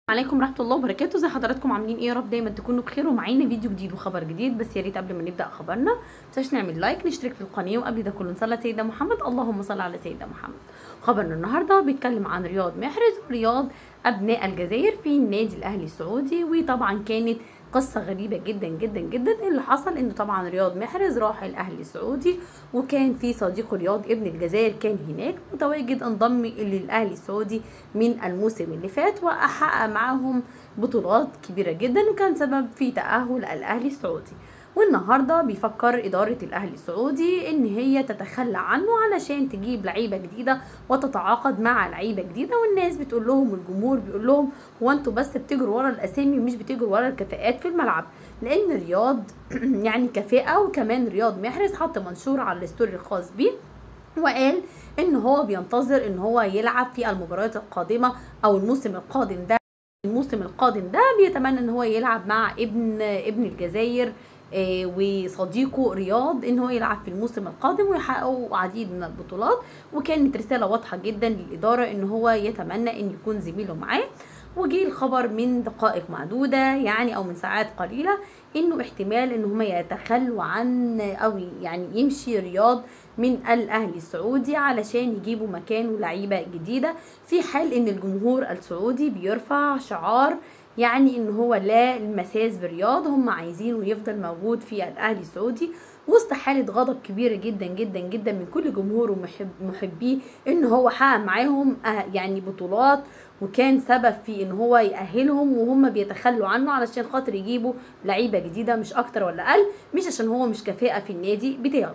عليكم ورحمه الله وبركاته زي حضراتكم عاملين ايه يا رب دايما تكونوا بخير ومعانا فيديو جديد وخبر جديد بس يا ريت قبل ما نبدا خبرنا متنساش نعمل لايك نشترك في القناه وقبل ده كله نصلي على سيدنا محمد اللهم صل على سيدنا محمد خبرنا النهارده بيتكلم عن رياض محرز ورياض ابناء الجزائر في النادي الاهلي السعودي وطبعا كانت قصة غريبة جدا جدا جدا اللي حصل انه طبعا رياض محرز راح الاهلي السعودي وكان في صديقه رياض ابن الجزائر كان هناك متواجد انضم للاهلي السعودي من الموسم اللي فات وحقق معاهم بطولات كبيرة جدا وكان سبب في تأهل الاهلي السعودي والنهارده بيفكر اداره الاهلي السعودي ان هي تتخلى عنه علشان تجيب لعيبه جديده وتتعاقد مع لعيبه جديده والناس بتقول لهم والجمهور بيقول لهم هو انتوا بس بتجروا ورا الاسامي ومش بتجروا ورا الكفاءات في الملعب لان رياض يعني كفاءه وكمان رياض محرز حط منشور على الستوري الخاص بيه وقال ان هو بينتظر ان هو يلعب في المباريات القادمه او الموسم القادم ده الموسم القادم ده بيتمنى ان هو يلعب مع ابن ابن الجزائر آه، وصديقه رياض ان هو يلعب في الموسم القادم ويحققوا عديد من البطولات وكانت رساله واضحه جدا للاداره ان هو يتمنى ان يكون زميله معاه وجي الخبر من دقائق معدودة يعني أو من ساعات قليلة إنه احتمال إن هما يتخلوا عن أو يعني يمشي رياض من الأهلي السعودي علشان يجيبوا مكانه لعيبة جديدة في حال إن الجمهور السعودي بيرفع شعار يعني ان هو لا المساس برياض هم عايزينه يفضل موجود في الاهلي السعودي وسط حالة غضب كبيرة جدا جدا جدا من كل جمهور ومحب محبيه ان هو حقق معاهم آه يعني بطولات وكان سبب في ان هو يأهلهم وهم بيتخلوا عنه علشان خاطر يجيبوا لعيبة جديدة مش اكتر ولا اقل مش عشان هو مش كفاءة في النادي بتاعه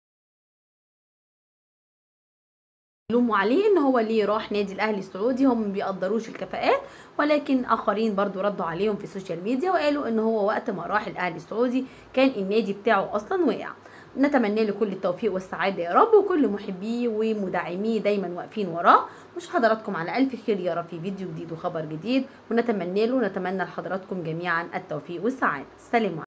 لوموا عليه ان هو ليه راح نادي الاهلي السعودي هم ما بيقدروش الكفاءات ولكن اخرين برضو ردوا عليهم في السوشيال ميديا وقالوا ان هو وقت ما راح الاهلي السعودي كان النادي بتاعه اصلا وقع نتمنى له كل التوفيق والسعاده يا رب وكل محبيه ومدعميه دايما واقفين وراه مش حضراتكم على الف خير يا رب في فيديو جديد وخبر جديد ونتمنى له ونتمنى لحضراتكم جميعا التوفيق والسعاده سلام عليكم